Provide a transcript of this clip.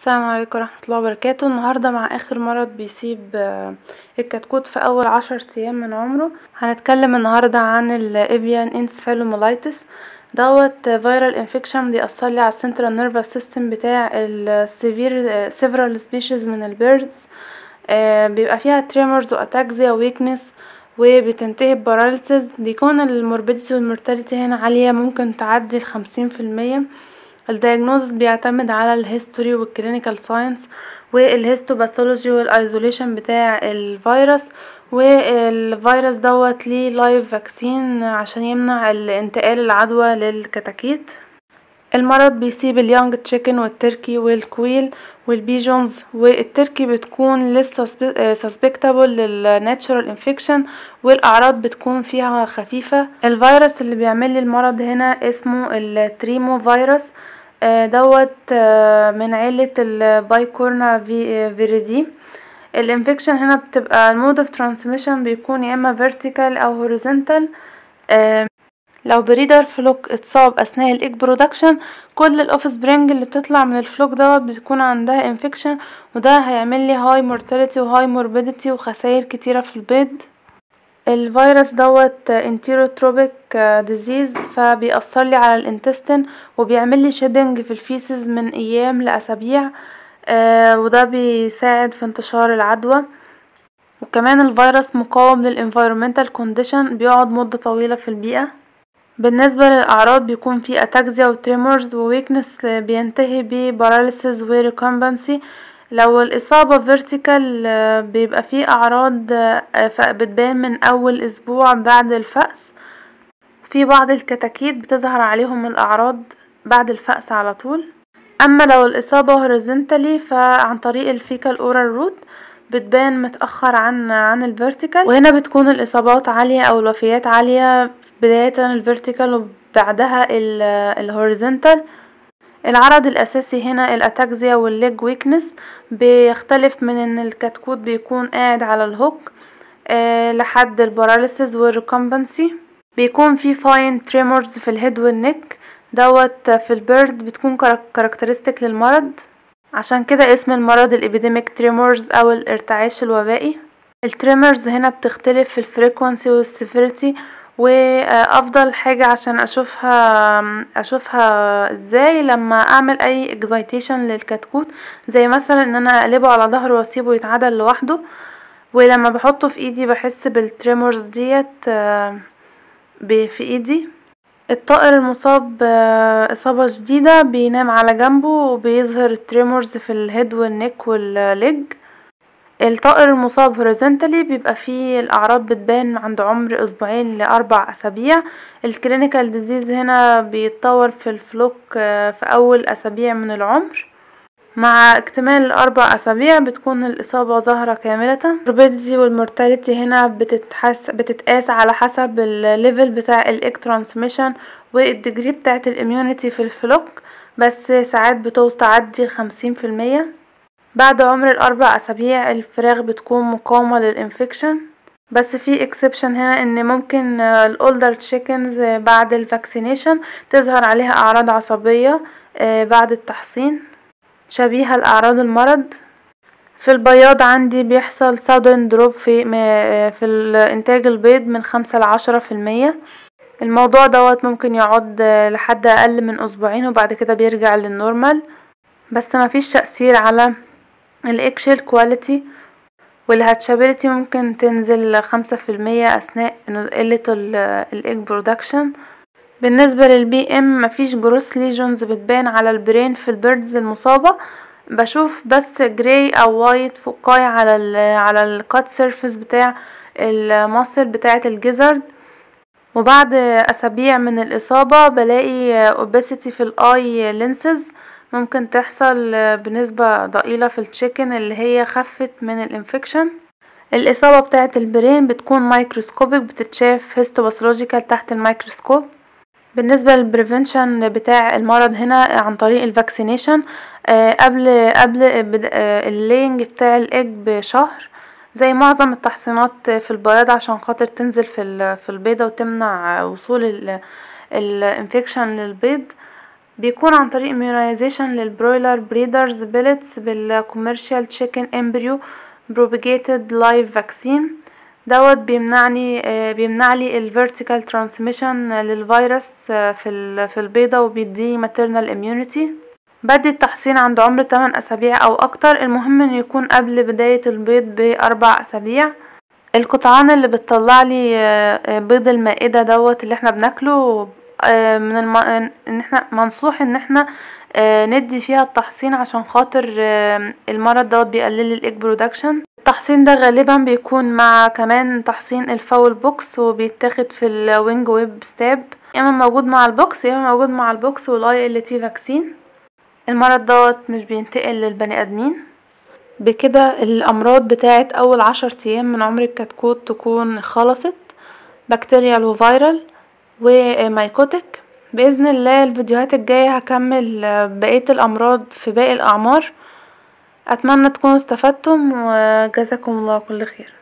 السلام عليكم ورحمة الله وبركاته النهاردة مع اخر مرض بيصيب الكتكوت في اول عشر ايام من عمره هنتكلم النهاردة عن الافيان انسفالومولايتس دوت فيرال انفكشن بيأثرلي على السنترال نيرفس سيستم بتاع السيفير سيفرال سبيشيز من البيردز بيبقى فيها تريمورز واتاكزيا وويكنس وبتنتهي بباراليسيس بيكون الموربيديتي والمورتاليتي هنا عالية ممكن تعدي الخمسين في المية الدايجنوزس بيعتمد على الهيستوري والكلينيكال ساينس والهيستوباثولوجي والايزوليشن بتاع الفيروس والفيروس دوت ليه لايف فاكسين عشان يمنع انتقال العدوى للكتاكيت المرض بيصيب اليونج تشيكن والتركي والكويل والبيجونز والتركي بتكون لسه سسبكتابل للناتشورال انفكشن والاعراض بتكون فيها خفيفة الفيروس اللي بيعملي المرض هنا اسمه التريمو فيروس دوت من عيلة البايكورنا فيريدي الانفكشن هنا بتبقى المود اوف ترانسميشن بيكون يا اما فيرتيكال او هوريزونتال لو بريدر فلوك اتصاب اثناء الايج برودكشن كل الاوف سبرينج اللي بتطلع من الفلوك دوت بتكون عندها انفكشن وده هيعملي هاي مورتاليتي وهاي موربيديتي وخساير كتيرة في البيض الفيروس دوت انتيروتروبيك ديزيز فبيأثرلي على الانتستين وبيعملي شيدنج في الفيسز من ايام لاسابيع آه وده بيساعد في انتشار العدوى وكمان الفيروس مقاوم للانفيرومنتال كونديشن بيقعد مدة طويلة في البيئة بالنسبة للأعراض بيكون في أتاكزيا وتريمورز وويكنس بينتهي بباراليسيس وريكومبنسي لو الإصابة فيرتيكال بيبقى فيه أعراض بتبان من أول أسبوع بعد الفأس في بعض الكتاكيت بتظهر عليهم الأعراض بعد الفأس على طول أما لو الإصابة هوريزونتالي فعن طريق الفيكال أورال روت بتبان متأخر عن عن الفيرتيكال وهنا بتكون الإصابات عالية أو الوفيات عالية بداية الفيرتيكال وبعدها الهوريزونتال العرض الأساسي هنا الأتاكزيا والليج ويكنس بيختلف من ان الكتكوت بيكون قاعد على الهوك أه لحد الباراليسيس والريكومبنسي بيكون في فاين تريمورز في الهيد والنك دوت في البيرد بتكون كاركترستيك للمرض عشان كده اسم المرض الابيديميك تريمورز او الارتعاش الوبائي التريمورز هنا بتختلف في الفريكونسي والسيفيريتي وافضل حاجة عشان اشوفها اشوفها ازاي لما اعمل اي اكزايتيشن للكتكوت زي مثلا ان انا اقلبه على ظهره واسيبه يتعدل لوحده ولما بحطه في ايدي بحس بالتريمورز ديت في ايدي الطائر المصاب اصابة شديدة بينام على جنبه وبيظهر التريمورز في الهيد والنك والليج الطائر المصاب هوريزونتالي بيبقى فيه الاعراض بتبان عند عمر اسبوعين لاربع اسابيع الكلينيكال ديزيز هنا بيتطور في الفلوك في اول اسابيع من العمر مع اكتمال الاربع اسابيع بتكون الاصابة ظاهرة كاملة الموربيديتي والمورتاليتي هنا بتتحس بتتقاس على حسب الليفل بتاع الايج ترانسميشن والديجري بتاعت الاميونيتي في الفلوك بس ساعات بتوصل تعدي الخمسين في المية بعد عمر الاربع اسابيع الفراخ بتكون مقاومة للانفكشن بس في اكسبشن هنا ان ممكن الاولدر تشيكنز بعد الفاكسينيشن تظهر عليها اعراض عصبية بعد التحصين شبيهة لأعراض المرض في البياض عندي بيحصل sudden دروب في في انتاج البيض من خمسة لعشرة في المية الموضوع دوت ممكن يقعد لحد اقل من اسبوعين وبعد كده بيرجع للنورمال بس مفيش تأثير على الاكشيل كواليتي والهاتشابيلتي ممكن تنزل خمسة في المية اثناء قلة الايج برودكشن بالنسبة للبي ام مفيش جروس ليجونز بتبان على البرين في البيردز المصابة بشوف بس جراي او وايت فقاي على ال على الكات سيرفيس بتاع المصل بتاعة الجزرد وبعد اسابيع من الاصابة بلاقي اوباسيتي في الاي لينسز ممكن تحصل بنسبة ضئيلة في التشيكن اللي هي خفت من الانفكشن الاصابة بتاعة البرين بتكون مايكروسكوبيك بتتشاف هيستوباثولوجيكال تحت الميكروسكوب بالنسبة للبريفنشن بتاع المرض هنا عن طريق الفاكسينيشن قبل قبل اللينج بتاع الايج بشهر زي معظم التحصينات في البياض عشان خاطر تنزل في في البيضة وتمنع وصول الانفكشن للبيض بيكون عن طريق immunization للبرويلر بريدرز بيلتس بالكوميرشال تشيكن امبريو propagated live vaccine دوت بيمنعني بيمنعلي الفيرتيكال ترانسميشن للفيروس في في البيضة وبيديني maternal immunity بدي التحصين عند عمر 8 اسابيع او اكتر المهم انه يكون قبل بداية البيض باربع اسابيع القطعان اللي بتطلعلي بيض المائدة دوت اللي احنا بناكله من الم... ان احنا منصوح ان احنا ندي فيها التحصين عشان خاطر المرض دوت بيقلل الايج برودكشن التحصين ده غالبا بيكون مع كمان تحصين الفاول بوكس وبيتاخد في الوينج ويب ستاب يا اما موجود مع البوكس يا اما موجود مع البوكس والاي ال تي فاكسين المرض دوت مش بينتقل للبني ادمين بكده الامراض بتاعه اول عشر ايام من عمر الكتكوت تكون خلصت بكتيريال وفيرال ومايكوتك باذن الله الفيديوهات الجايه هكمل بقيه الامراض في باقي الاعمار اتمنى تكونوا استفدتم وجزاكم الله كل خير